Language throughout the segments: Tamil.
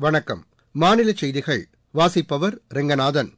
வணக்கம் மாநில செய்திகள் வாசிப்பவர் ரெங்கநாதன்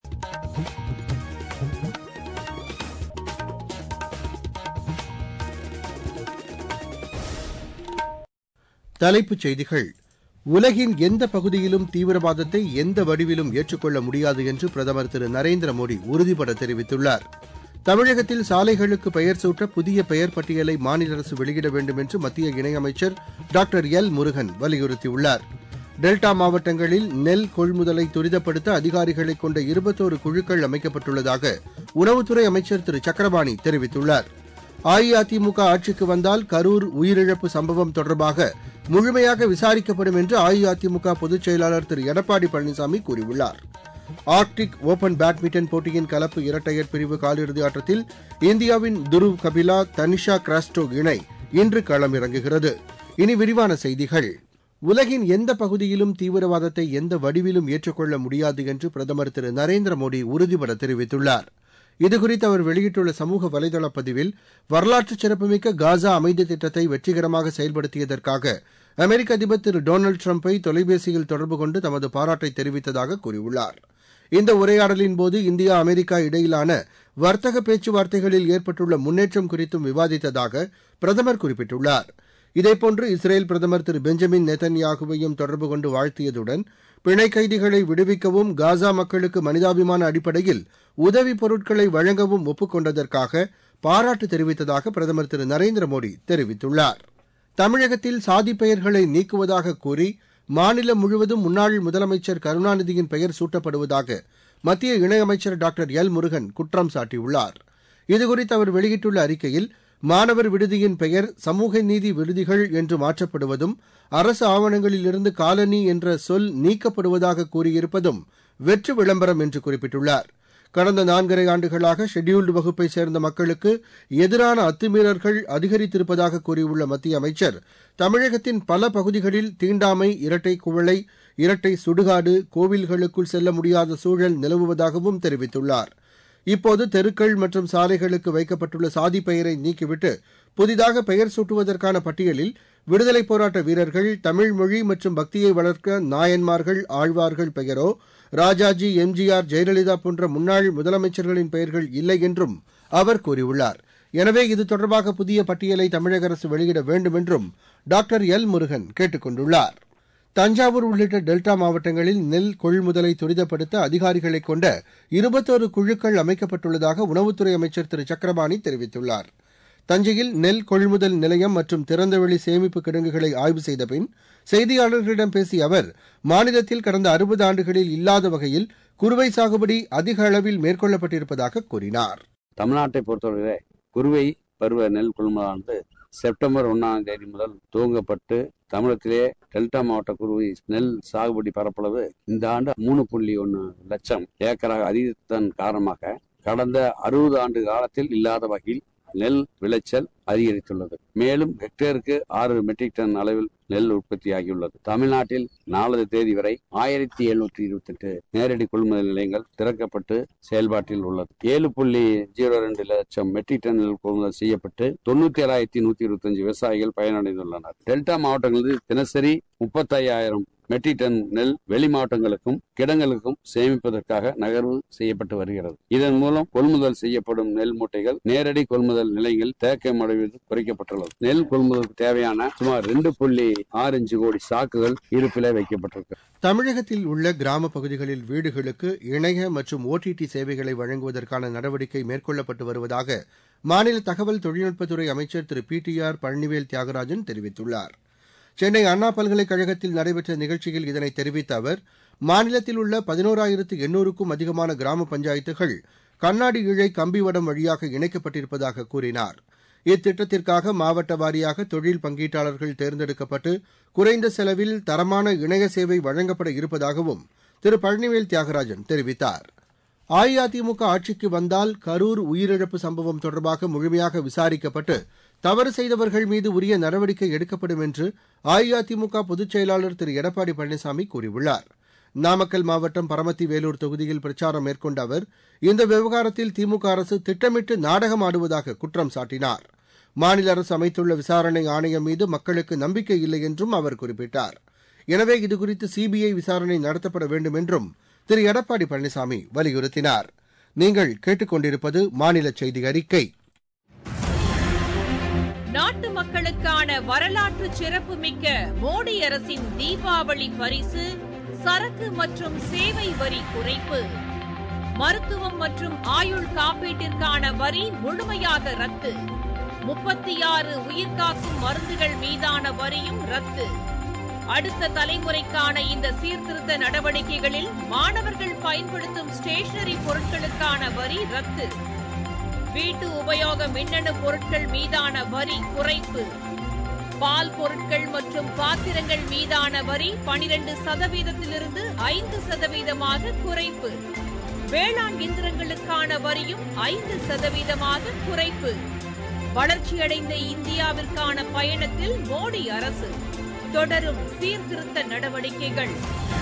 தலைப்புச் செய்திகள் உலகின் எந்த பகுதியிலும் தீவிரவாதத்தை எந்த வடிவிலும் ஏற்றுக்கொள்ள முடியாது என்று பிரதமர் திரு நரேந்திர மோடி உறுதிபட தெரிவித்துள்ளார் தமிழகத்தில் சாலைகளுக்கு பெயர் சூட்ட புதிய பெயர் பட்டியலை மாநில அரசு வெளியிட வேண்டும் என்று மத்திய இணையமைச்சர் டாக்டர் எல் முருகன் வலியுறுத்தியுள்ளார் டெல்டா மாவட்டங்களில் நெல் கொள்முதலை துரிதப்படுத்த அதிகாரிகளை கொண்ட இருபத்தோரு குழுக்கள் அமைக்கப்பட்டுள்ளதாக உணவுத்துறை அமைச்சர் திரு சக்கரபாணி தெரிவித்துள்ளார் அஇஅதிமுக ஆட்சிக்கு வந்தால் கரூர் உயிரிழப்பு சம்பவம் தொடர்பாக முழுமையாக விசாரிக்கப்படும் என்று அஇஅதிமுக பொதுச் செயலாளர் திரு எடப்பாடி பழனிசாமி கூறியுள்ளார் ஆர்க்டிக் ஓபன் பேட்மிண்டன் போட்டியின் கலப்பு இரட்டையர் பிரிவு காலிறுதி ஆட்டத்தில் இந்தியாவின் துருவ் கபிலா தனிஷா கிராஸ்டோ இணை இன்று களமிறங்குகிறது இனி விரிவான செய்திகள் உலகின் எந்த பகுதியிலும் தீவிரவாதத்தை எந்த வடிவிலும் ஏற்றுக்கொள்ள முடியாது என்று பிரதமர் திரு நரேந்திர மோடி உறுதிபட தெரிவித்துள்ளார் இதுகுறித்து அவர் வெளியிட்டுள்ள சமூக வலைதள பதிவில் வரலாற்று சிறப்புமிக்க காசா அமைதி திட்டத்தை வெற்றிகரமாக செயல்படுத்தியதற்காக அமெரிக்க அதிபர் திரு டொனால்டு டிரம்பை தொலைபேசியில் தொடர்பு கொண்டு தமது பாராட்டை தெரிவித்ததாக கூறியுள்ளார் இந்த உரையாடலின் போது இந்தியா அமெரிக்கா இடையிலான வர்த்தக பேச்சுவார்த்தைகளில் ஏற்பட்டுள்ள முன்னேற்றம் குறித்தும் விவாதித்ததாக பிரதமர் குறிப்பிட்டுள்ளார் இதேபோன்று இஸ்ரேல் பிரதமர் திரு பெஞ்சமின் நெத்தன்யாகுவையும் தொடர்பு கொண்டு வாழ்த்தியதுடன் பிணை கைதிகளை விடுவிக்கவும் காசா மக்களுக்கு மனிதாபிமான அடிப்படையில் உதவிப் பொருட்களை வழங்கவும் ஒப்புக் கொண்டதற்காக பாராட்டு தெரிவித்ததாக பிரதமர் திரு நரேந்திர மோடி தெரிவித்துள்ளார் தமிழகத்தில் சாதி பெயர்களை நீக்குவதாக கூறி மாநிலம் முழுவதும் முன்னாள் முதலமைச்சர் கருணாநிதியின் பெயர் சூட்டப்படுவதாக மத்திய இணையமைச்சர் டாக்டர் எல் முருகன் குற்றம் சாட்டியுள்ளார் இதுகுறித்து அவர் வெளியிட்டுள்ள அறிக்கையில் மாணவர் விடுதியின் பெயர் சமூக நீதி விடுதிகள் என்று மாற்றப்படுவதும் அரசு ஆவணங்களிலிருந்து காலனி என்ற சொல் நீக்கப்படுவதாக கூறியிருப்பதும் வெற்று விளம்பரம் என்று குறிப்பிட்டுள்ளார் கடந்த நான்கரை ஆண்டுகளாக ஷெட்யூல்டு வகுப்பை சேர்ந்த மக்களுக்கு எதிரான அத்துமீறல்கள் அதிகரித்திருப்பதாக கூறியுள்ள மத்திய அமைச்சர் தமிழகத்தின் பல பகுதிகளில் தீண்டாமை இரட்டை குவளை இரட்டை சுடுகாடு கோவில்களுக்குள் செல்ல முடியாத சூழல் நிலவுவதாகவும் தெரிவித்துள்ளார் இப்போது தெருக்கள் மற்றும் சாலைகளுக்கு வைக்கப்பட்டுள்ள சாதி பெயரை நீக்கிவிட்டு புதிதாக பெயர் சூட்டுவதற்கான பட்டியலில் விடுதலைப் போராட்ட வீரர்கள் தமிழ் மொழி மற்றும் பக்தியை வளர்க்க நாயன்மார்கள் ஆழ்வார்கள் பெயரோ ராஜாஜி எம்ஜிஆர் ஜெயலலிதா போன்ற முன்னாள் முதலமைச்சர்களின் பெயர்கள் இல்லை என்றும் அவர் கூறியுள்ளார் எனவே இது தொடர்பாக புதிய பட்டியலை தமிழக அரசு வெளியிட வேண்டும் என்றும் டாக்டர் எல் முருகன் கேட்டுக் கொண்டுள்ளார் தஞ்சாவூர் உள்ளிட்ட டெல்டா மாவட்டங்களில் நெல் கொள்முதலை துரிதப்படுத்த அதிகாரிகளை கொண்ட இருபத்தோரு குழுக்கள் அமைக்கப்பட்டுள்ளதாக உணவுத்துறை அமைச்சர் திரு சக்கரபாணி தெரிவித்துள்ளார் தஞ்சையில் நெல் கொள்முதல் நிலையம் மற்றும் திறந்தவெளி சேமிப்பு கிடங்குகளை ஆய்வு செய்த பின் செய்தியாளர்களிடம் பேசிய அவர் மாநிலத்தில் கடந்த அறுபது ஆண்டுகளில் இல்லாத வகையில் குறுவை சாகுபடி அதிக அளவில் மேற்கொள்ளப்பட்டிருப்பதாக கூறினார் தமிழ்நாட்டை பொறுத்தவரை குறுவை பருவ நெல் கொள்முதலானது செப்டம்பர் ஒன்றாம் தேதி முதல் துவங்கப்பட்டு தமிழகத்திலே டெல்டா மாவட்ட குருவி நெல் சாகுபடி பரப்பளவு இந்த ஆண்டு மூணு புள்ளி ஒன்று லட்சம் ஏக்கராக அதிகரித்ததன் காரணமாக கடந்த அறுபது ஆண்டு காலத்தில் இல்லாத வகையில் நெல் விளைச்சல் அதிகரித்துள்ளது மேலும் ஹெக்டேருக்கு ஆறு மெட்ரிக் டன் அளவில் நெல் உற்பத்தியாகியுள்ளது தமிழ்நாட்டில் நாலு தேதி வரை ஆயிரத்தி எழுநூற்றி இருபத்தி எட்டு நேரடி கொள்முதல் நிலையங்கள் திறக்கப்பட்டு செயல்பாட்டில் உள்ளது ஏழு புள்ளி ஜீரோ ரெண்டு லட்சம் மெட்ரிக் டன் நெல் கொள்முதல் செய்யப்பட்டு தொண்ணூத்தி ஏழாயிரத்தி நூத்தி இருபத்தஞ்சு விவசாயிகள் பயனடைந்துள்ளனர் டெல்டா மாவட்டங்களில் தினசரி முப்பத்தையாயிரம் மெட்ரிக் டன் நெல் வெளி மாவட்டங்களுக்கும் கிடங்களுக்கும் சேமிப்பதற்காக நகர்வு செய்யப்பட்டு வருகிறது இதன் மூலம் கொள்முதல் செய்யப்படும் நெல் மூட்டைகள் நேரடி கொள்முதல் நிலையங்கள் தேக்கம் அடைவது குறைக்கப்பட்டுள்ளது நெல் கொள்முதலுக்கு தேவையான சுமார் ரெண்டு புள்ளி ஆறு அஞ்சு கோடி சாக்குகள் இருப்பிலே வைக்கப்பட்டிருக்கு தமிழகத்தில் உள்ள கிராம பகுதிகளில் வீடுகளுக்கு இணைய மற்றும் ஓடிடி சேவைகளை வழங்குவதற்கான நடவடிக்கை மேற்கொள்ளப்பட்டு வருவதாக மாநில தகவல் தொழில்நுட்பத்துறை அமைச்சர் திரு P T R Palanivel Thiagarajan தெரிவித்துள்ளார் சென்னை அண்ணா பல்கலைக்கழகத்தில் நடைபெற்ற நிகழ்ச்சியில் இதனை தெரிவித்த அவர் மாநிலத்தில் உள்ள பதினோராயிரத்து எண்ணூறுக்கும் அதிகமான கிராம பஞ்சாயத்துகள் கண்ணாடி இழை கம்பிவடம் வழியாக இணைக்கப்பட்டிருப்பதாக கூறினார் இத்திட்டத்திற்காக மாவட்ட வாரியாக தொழில் பங்கீட்டாளர்கள் தேர்ந்தெடுக்கப்பட்டு குறைந்த செலவில் தரமான இணைய சேவை வழங்கப்பட இருப்பதாகவும் திரு பழனிவேல் தியாகராஜன் தெரிவித்தார் அஇஅதிமுக ஆட்சிக்கு வந்தால் கரூர் உயிரிழப்பு சம்பவம் தொடர்பாக முழுமையாக விசாரிக்கப்பட்டு தவறு செய்தவர்கள் மீது உரிய நடவடிக்கை எடுக்கப்படும் என்று அஇஅதிமுக பொதுச் செயலாளர் திரு எடப்பாடி பழனிசாமி கூறியுள்ளார் நாமக்கல் மாவட்டம் பரமத்தி வேலூர் தொகுதியில் பிரச்சாரம் மேற்கொண்ட அவர் இந்த விவகாரத்தில் திமுக அரசு திட்டமிட்டு நாடகம் ஆடுவதாக குற்றம் சாட்டினார் மாநில அரசு அமைத்துள்ள விசாரணை ஆணையம் மீது மக்களுக்கு நம்பிக்கை இல்லை என்றும் அவர் குறிப்பிட்டார் எனவே இதுகுறித்து சிபிஐ விசாரணை நடத்தப்பட வேண்டும் என்றும் திரு எடப்பாடி பழனிசாமி வலியுறுத்தினார் நீங்கள் கேட்டுக்கொண்டிருப்பது மாநில செய்தி அறிக்கை நாட்டு மக்களுக்கான வரலாற்று சிறப்புமிக்க மோடி அரசின் தீபாவளி பரிசு சரக்கு மற்றும் சேவை வரி குறைப்பு மருத்துவம் மற்றும் ஆயுள் காப்பீட்டிற்கான வரி முழுமையாக ரத்து முப்பத்தி ஆறு உயிர்காக்கும் மருந்துகள் மீதான வரியும் ரத்து அடுத்த தலைமுறைக்கான இந்த சீர்திருத்த நடவடிக்கைகளில் மாணவர்கள் பயன்படுத்தும் ஸ்டேஷனரி பொருட்களுக்கான வரி ரத்து வீட்டு உபயோக மின்னணு பொருட்கள் மீதான வரி குறைப்பு பால் பொருட்கள் மற்றும் பாத்திரங்கள் மீதான வரி பனிரெண்டு சதவீதத்திலிருந்து ஐந்து சதவீதமாக குறைப்பு வேளாண் இயந்திரங்களுக்கான வரியும் ஐந்து சதவீதமாக குறைப்பு வளர்ச்சியடைந்த இந்தியாவிற்கான பயணத்தில் மோடி அரசு தொடரும் சீர்திருத்த நடவடிக்கைகள்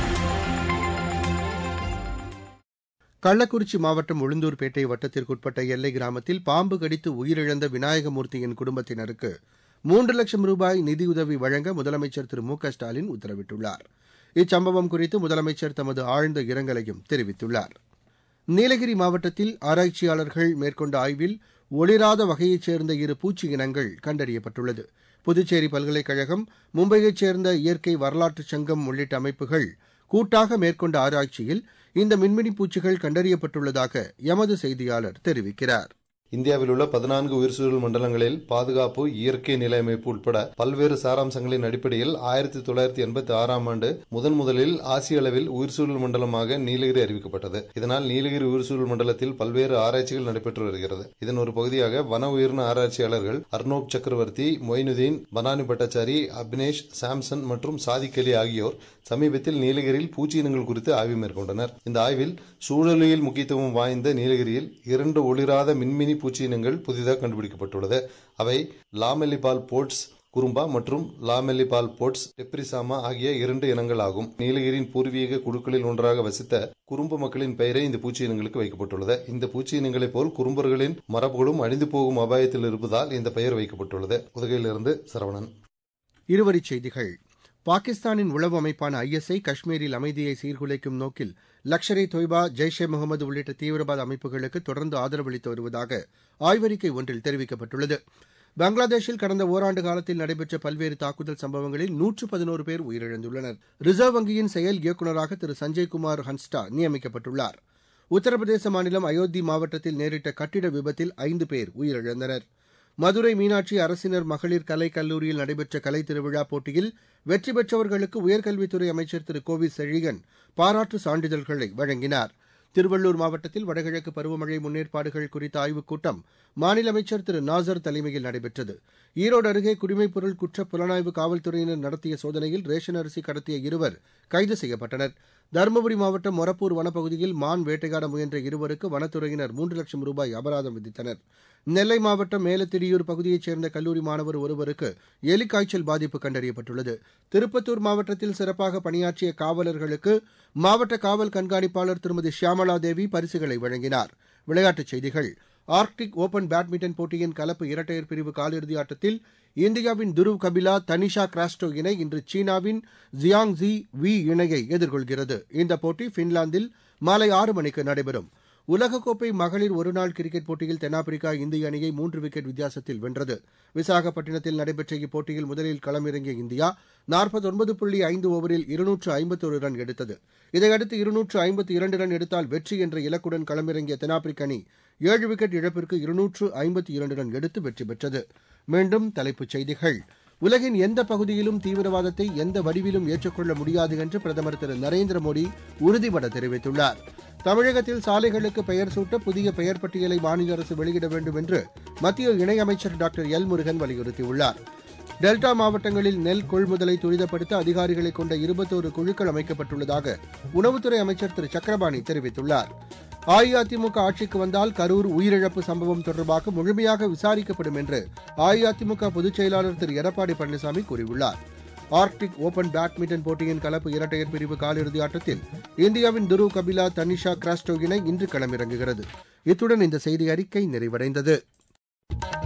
கள்ளக்குறிச்சி மாவட்டம் உளுந்தூர்பேட்டை வட்டத்திற்குட்பட்ட எல்லை கிராமத்தில் பாம்பு கடித்து உயிரிழந்த விநாயகமூர்த்தியின் குடும்பத்தினருக்கு மூன்று லட்சம் ரூபாய் நிதியுதவி வழங்க முதலமைச்சர் திரு மு க ஸ்டாலின் உத்தரவிட்டுள்ளார் இச்சம்பவம் குறித்து முதலமைச்சர் தமது ஆழ்ந்த இரங்கலையும் தெரிவித்துள்ளார் நீலகிரி மாவட்டத்தில் ஆராய்ச்சியாளர்கள் மேற்கொண்ட ஆய்வில் ஒளிராத வகையைச் சேர்ந்த இரு பூச்சி இனங்கள் கண்டறியப்பட்டுள்ளது புதுச்சேரி பல்கலைக்கழகம் மும்பையைச் சேர்ந்த இயற்கை வரலாற்றுச் சங்கம் உள்ளிட்ட அமைப்புகள் கூட்டாக மேற்கொண்ட ஆராய்ச்சியில் இந்த மின்மினி பூச்சிகள் கண்டறியப்பட்டுள்ளதாக எமது செய்தியாளர் தெரிவிக்கிறார் இந்தியாவில் உள்ள பதினான்கு உயிர்சூழல் மண்டலங்களில் பாதுகாப்பு இயற்கை நிலையமைப்பு உட்பட பல்வேறு சாராம்சங்களின் அடிப்படையில் ஆயிரத்தி தொள்ளாயிரத்தி எண்பத்தி ஆறாம் ஆண்டு முதன் முதலில் ஆசிய அளவில் உயிர்சூழல் மண்டலமாக நீலகிரி அறிவிக்கப்பட்டது இதனால் நீலகிரி உயிர்சூழல் மண்டலத்தில் பல்வேறு ஆராய்ச்சிகள் நடைபெற்று வருகிறது இதன் ஒரு பகுதியாக வன உயிரின ஆராய்ச்சியாளர்கள் அர்னோப் சக்கரவர்த்தி மொய்னுதீன் பனானி பட்டாச்சாரி அபினேஷ் சாம்சன் மற்றும் சாதிக் அலி ஆகியோர் சமீபத்தில் நீலகிரியில் பூச்சி இனங்கள் குறித்து ஆய்வு மேற்கொண்டனர் இந்த ஆய்வில் சூழலியல் முக்கியத்துவம் வாய்ந்த நீலகிரியில் இரண்டு ஒளிராத மின்மினி பூச்சி இனங்கள் புதிதாக கண்டுபிடிக்கப்பட்டுள்ளது அவை லாமெல்லிபால் போர்ட்ஸ் குறும்பா மற்றும் லாமெல்லிபால் போர்ட்ஸ் டெப்ரிசாமா ஆகிய இரண்டு இனங்கள் ஆகும் நீலகிரியின் பூர்வீக குழுக்களில் ஒன்றாக வசித்த குறும்பு மக்களின் பெயரே இந்த பூச்சி இனங்களுக்கு வைக்கப்பட்டுள்ளது இந்த பூச்சி இனங்களைப் போல் குறும்பர்களின் மரபுகளும் அழிந்து போகும் அபாயத்தில் இருப்பதால் இந்த பெயர் வைக்கப்பட்டுள்ளது உதகையிலிருந்து சரவணன் இருவரிச் செய்திகள் பாகிஸ்தானின் உளவு அமைப்பான ஐஎஸ்ஐ காஷ்மீரில் அமைதியை சீர்குலைக்கும் நோக்கில் லஷ்கர் இ தொய்பா ஜெய்ஷே முகமது உள்ளிட்ட தீவிரவாத அமைப்புகளுக்கு தொடர்ந்து ஆதரவளித்து வருவதாக ஆய்வறிக்கை ஒன்றில் தெரிவிக்கப்பட்டுள்ளது பங்களாதேஷில் கடந்த ஓராண்டு காலத்தில் நடைபெற்ற பல்வேறு தாக்குதல் சம்பவங்களில் நூற்று பதினோரு பேர் உயிரிழந்துள்ளனர் ரிசர்வ் வங்கியின் செயல் இயக்குநராக திரு சஞ்சய்குமார் ஹன்ஸ்டா நியமிக்கப்பட்டுள்ளார் உத்தரப்பிரதேச மாநிலம் அயோத்தி மாவட்டத்தில் நேரிட்ட கட்டிட விபத்தில் ஐந்து பேர் உயிரிழந்தனர் மதுரை மீனாட்சி அரசினர் மகளிர் கலைக் கல்லூரியில் நடைபெற்ற கலை திருவிழா போட்டியில் வெற்றி பெற்றவர்களுக்கு உயர்கல்வித்துறை அமைச்சர் திரு கோவி செழியன் பாராட்டு சான்றிதழ்களை வழங்கினார் திருவள்ளூர் மாவட்டத்தில் வடகிழக்கு பருவமழை முன்னேற்பாடுகள் குறித்த ஆய்வுக் கூட்டம் மாநில அமைச்சர் திரு நாசர் தலைமையில் நடைபெற்றது ஈரோடு அருகே குடிமைப்பொருள் குற்ற புலனாய்வு காவல்துறையினர் நடத்திய சோதனையில் ரேஷன் அரிசி கடத்திய இருவர் கைது செய்யப்பட்டனர் தருமபுரி மாவட்டம் மொரப்பூர் வனப்பகுதியில் மான் வேட்டையாட முயன்ற இருவருக்கு வனத்துறையினர் மூன்று லட்சம் ரூபாய் அபராதம் விதித்தனர் நெல்லை மாவட்டம் மேலத்திரியூர் பகுதியைச் சேர்ந்த கல்லூரி மாணவர் ஒருவருக்கு எலிக்காய்ச்சல் பாதிப்பு கண்டறியப்பட்டுள்ளது திருப்பத்தூர் மாவட்டத்தில் சிறப்பாக பணியாற்றிய காவலர்களுக்கு மாவட்ட காவல் கண்காணிப்பாளர் திருமதி ஷியாமலா தேவி பரிசுகளை வழங்கினார் விளையாட்டுச் செய்திகள் ஆர்க்டிக் ஓபன் பேட்மிண்டன் போட்டியின் கலப்பு இரட்டையர் பிரிவு காலிறுதி ஆட்டத்தில் இந்தியாவின் துருவ் கபிலா தனிஷா கிராஸ்டோ இணை இன்று சீனாவின் ஜியாங் ஜி வி இணையை எதிர்கொள்கிறது இந்த போட்டி பின்லாந்தில் மாலை ஆறு மணிக்கு நடைபெறும் உலகக்கோப்பை மகளிர் ஒருநாள் கிரிக்கெட் போட்டியில் தென்னாப்பிரிக்கா இந்திய அணியை மூன்று விக்கெட் வித்தியாசத்தில் வென்றது விசாகப்பட்டினத்தில் நடைபெற்ற இப்போட்டியில் முதலில் களமிறங்கிய இந்தியா நாற்பத்தொன்பது புள்ளி ஐந்து ஓவரில் இருநூற்று ஐம்பத்தொரு ரன் எடுத்தது இதையடுத்து இருநூற்று ஐம்பத்தி இரண்டு ரன் எடுத்தால் வெற்றி என்ற இலக்குடன் களமிறங்கிய தென்னாப்பிரிக்க அணி ஏழு விக்கெட் இழப்பிற்கு இருநூற்று ஐம்பத்தி இரண்டு ரன் எடுத்து வெற்றி பெற்றது மீண்டும் தலைப்புச் செய்திகள் உலகின் எந்த பகுதியிலும் தீவிரவாதத்தை எந்த வடிவிலும் ஏற்றுக்கொள்ள முடியாது என்று பிரதமர் திரு நரேந்திர மோடி உறுதிபட தெரிவித்துள்ளார் தமிழகத்தில் சாலைகளுக்கு பெயர் சூட்ட புதிய பெயர் பட்டியலை மாநில அரசு வெளியிட வேண்டும் என்று மத்திய இணையமைச்சர் டாக்டர் எல் முருகன் வலியுறுத்தியுள்ளார் டெல்டா மாவட்டங்களில் நெல் கொள்முதலை துரிதப்படுத்த அதிகாரிகளை கொண்ட இருபத்தோரு குழுக்கள் அமைக்கப்பட்டுள்ளதாக உணவுத்துறை அமைச்சர் திரு சக்கரபாணி தெரிவித்துள்ளார் அஇஅதிமுக ஆட்சிக்கு வந்தால் கரூர் உயிரிழப்பு சம்பவம் தொடர்பாக முழுமையாக விசாரிக்கப்படும் என்று அஇஅதிமுக பொதுச் செயலாளர் திரு எடப்பாடி பழனிசாமி கூறியுள்ளார் ஆர்க்டிக் ஓபன் பேட்மிண்டன் போட்டியின் கலப்பு இரட்டையர் பிரிவு காலிறுதி ஆட்டத்தில் இந்தியாவின் துருவ் கபிலா தனிஷா கிராஸ்டோ இணை இன்று களமிறங்குகிறது இத்துடன் இந்த செய்தி அறிக்கை நிறைவடைந்தது